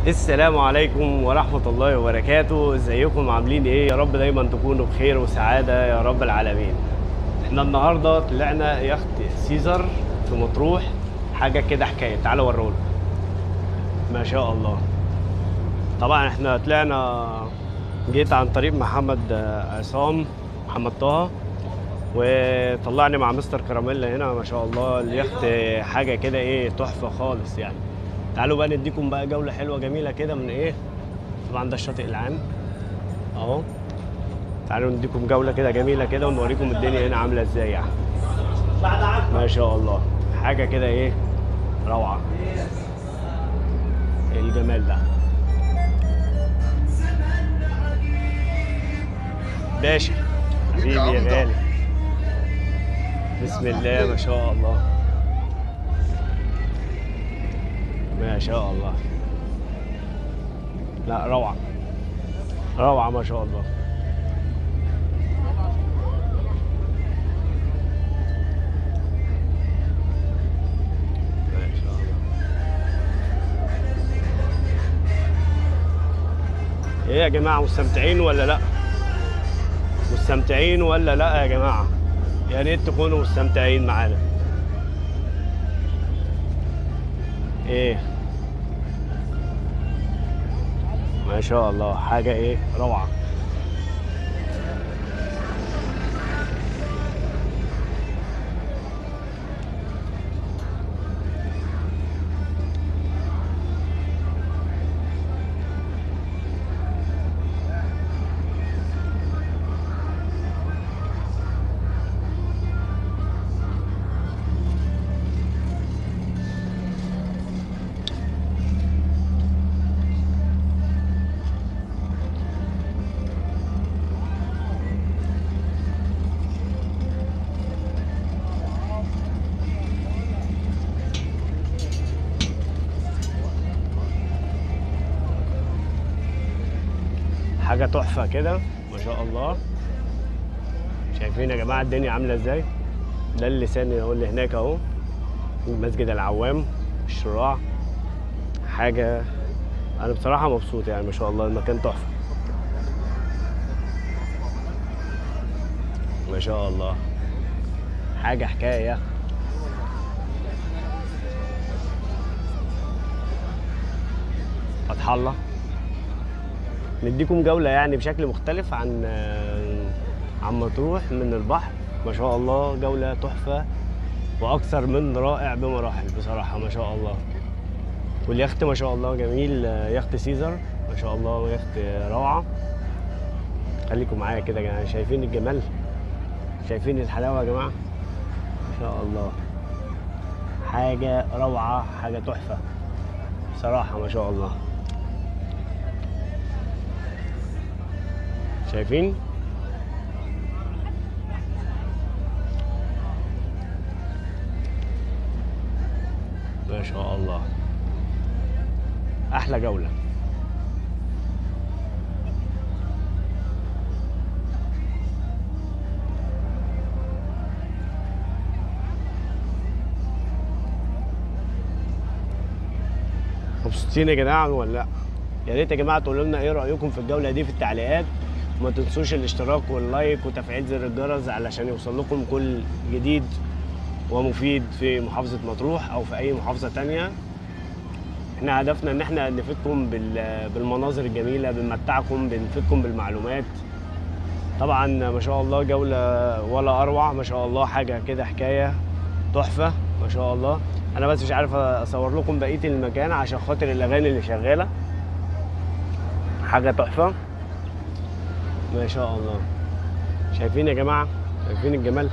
السلام عليكم ورحمة الله وبركاته ازيكم عاملين ايه يا رب دايما تكونوا بخير وسعادة يا رب العالمين احنا النهاردة طلعنا يخت سيزر في مطروح حاجة كده حكاية تعالوا اوريهولكم ما شاء الله طبعا احنا طلعنا جيت عن طريق محمد عصام محمد طه وطلعني مع مستر كراميلا هنا ما شاء الله اليخت حاجة كده ايه تحفة خالص يعني تعالوا بقى نديكم بقى جولة حلوة جميلة كده من ايه طبعا ده الشاطئ العام اهو تعالوا نديكم جولة كده جميلة كده ونوريكم الدنيا هنا عاملة ازاي يعني ما شاء الله حاجة كده ايه روعة إيه الجمال ده باشا حبيبي يا غالي بسم الله ما شاء الله ما شاء الله لا روعة روعة ما شاء الله ما شاء الله ايه يا جماعة مستمتعين ولا لا مستمتعين ولا لا يا جماعة يا ريت تكونوا مستمتعين معانا ايه ما شاء الله حاجة ايه روعة حاجة تحفة كده ما شاء الله شايفين يا جماعة الدنيا عاملة ازاي ده اللسان اهو اللي هناك اهو مسجد العوام الشراع حاجة أنا بصراحة مبسوط يعني ما شاء الله المكان تحفة ما شاء الله حاجة حكاية فتح الله نديكم جولة يعني بشكل مختلف عن عن مطروح من البحر ما شاء الله جولة تحفة وأكثر من رائع بمراحل بصراحة ما شاء الله واليخت ما شاء الله جميل يخت سيزر ما شاء الله يخت روعة خليكم معايا كده يا جماعة شايفين الجمال شايفين الحلاوة يا جماعة ما شاء الله حاجة روعة حاجة تحفة صراحة ما شاء الله شايفين ما شاء الله احلى جوله مبسوطين يا جماعه ولا لا يا ريت يا جماعه تقولوا لنا ايه رايكم في الجوله دي في التعليقات وما تنسوش الاشتراك واللايك وتفعيل زر الجرس علشان يوصل لكم كل جديد ومفيد في محافظة مطروح أو في أي محافظة تانية احنا هدفنا ان احنا نفيدكم بالمناظر الجميلة بنمتعكم بنفيدكم بالمعلومات طبعا ما شاء الله جولة ولا أروع ما شاء الله حاجة كده حكاية تحفة ما شاء الله أنا بس مش عارف أصور لكم بقية المكان عشان خاطر الأغاني اللي شغالة حاجة تحفة ما شاء الله شايفين يا جماعة شايفين الجمال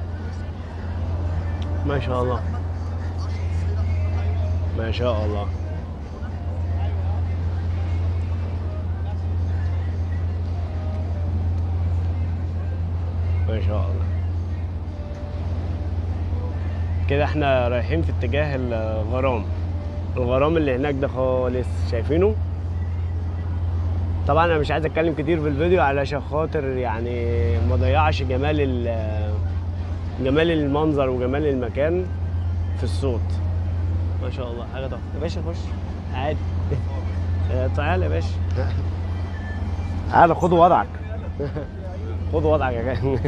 ما شاء الله ما شاء الله ما شاء الله كده احنا رايحين في اتجاه الغرام الغرام اللي هناك ده خالص شايفينه طبعا انا مش عايز اتكلم كتير في الفيديو علشان خاطر يعني ما اضيعش جمال ال- جمال المنظر وجمال المكان في الصوت ما شاء الله حاجه تحفه يا باشا خش عادي آه، تعالى يا باشا تعالى خد وضعك خد وضعك يا جاي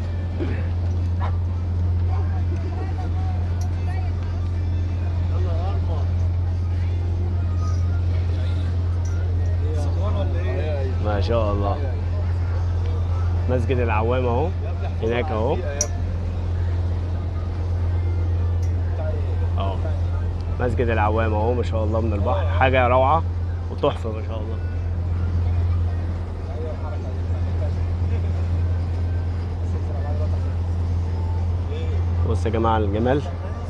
ما شاء الله مسجد العوام اهو هناك اهو اهو مسجد العوام اهو ما شاء الله من البحر حاجه روعه وتحفه ما شاء الله بص يا جماعه الجمال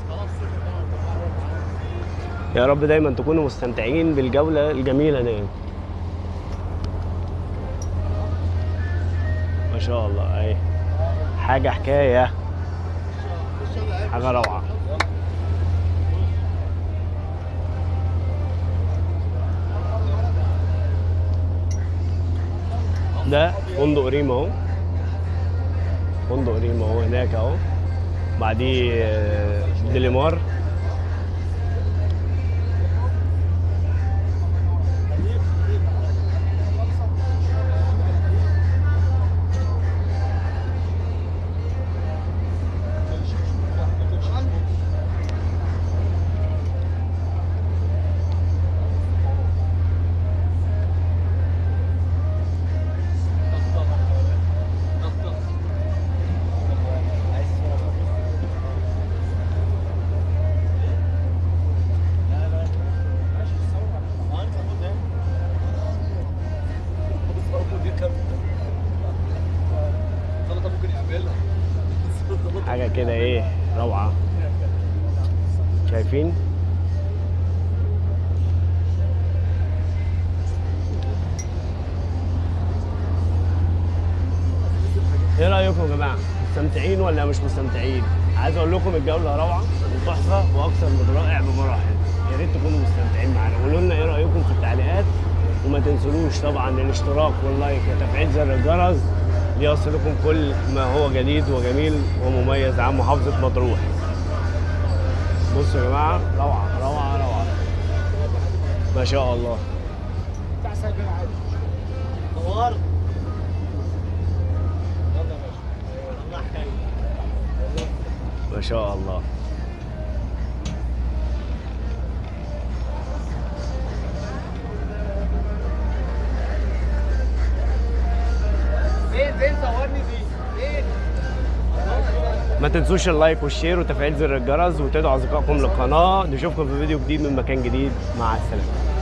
يا رب دايما تكونوا مستمتعين بالجوله الجميله دي ما شاء الله اهي حاجه حكايه حاجه روعه ده فندق ريم اهو فندق ريم اهو هناك اهو بعديه آه، ديليمار حاجه كده ايه روعه شايفين ايه رايكم يا جماعه مستمتعين ولا مش مستمتعين عايز اقول لكم الجوله روعه وتحفه واكثر من رائع بمراحل يا ريت تكونوا مستمتعين معانا قولوا لنا ايه رايكم في التعليقات وما تنسونوش طبعا الاشتراك واللايك وتفعيل زر الجرس ليصلكم كل ما هو جديد وجميل ومميز عن محافظه مطروح بصوا يا جماعه روعه روعه روعه ما شاء الله ما شاء الله فين فين صورني دي فين ما تنسوش اللايك والشير وتفعيل زر الجرس وتدعوا اصدقائكم للقناه نشوفكم في فيديو جديد من مكان جديد مع السلامه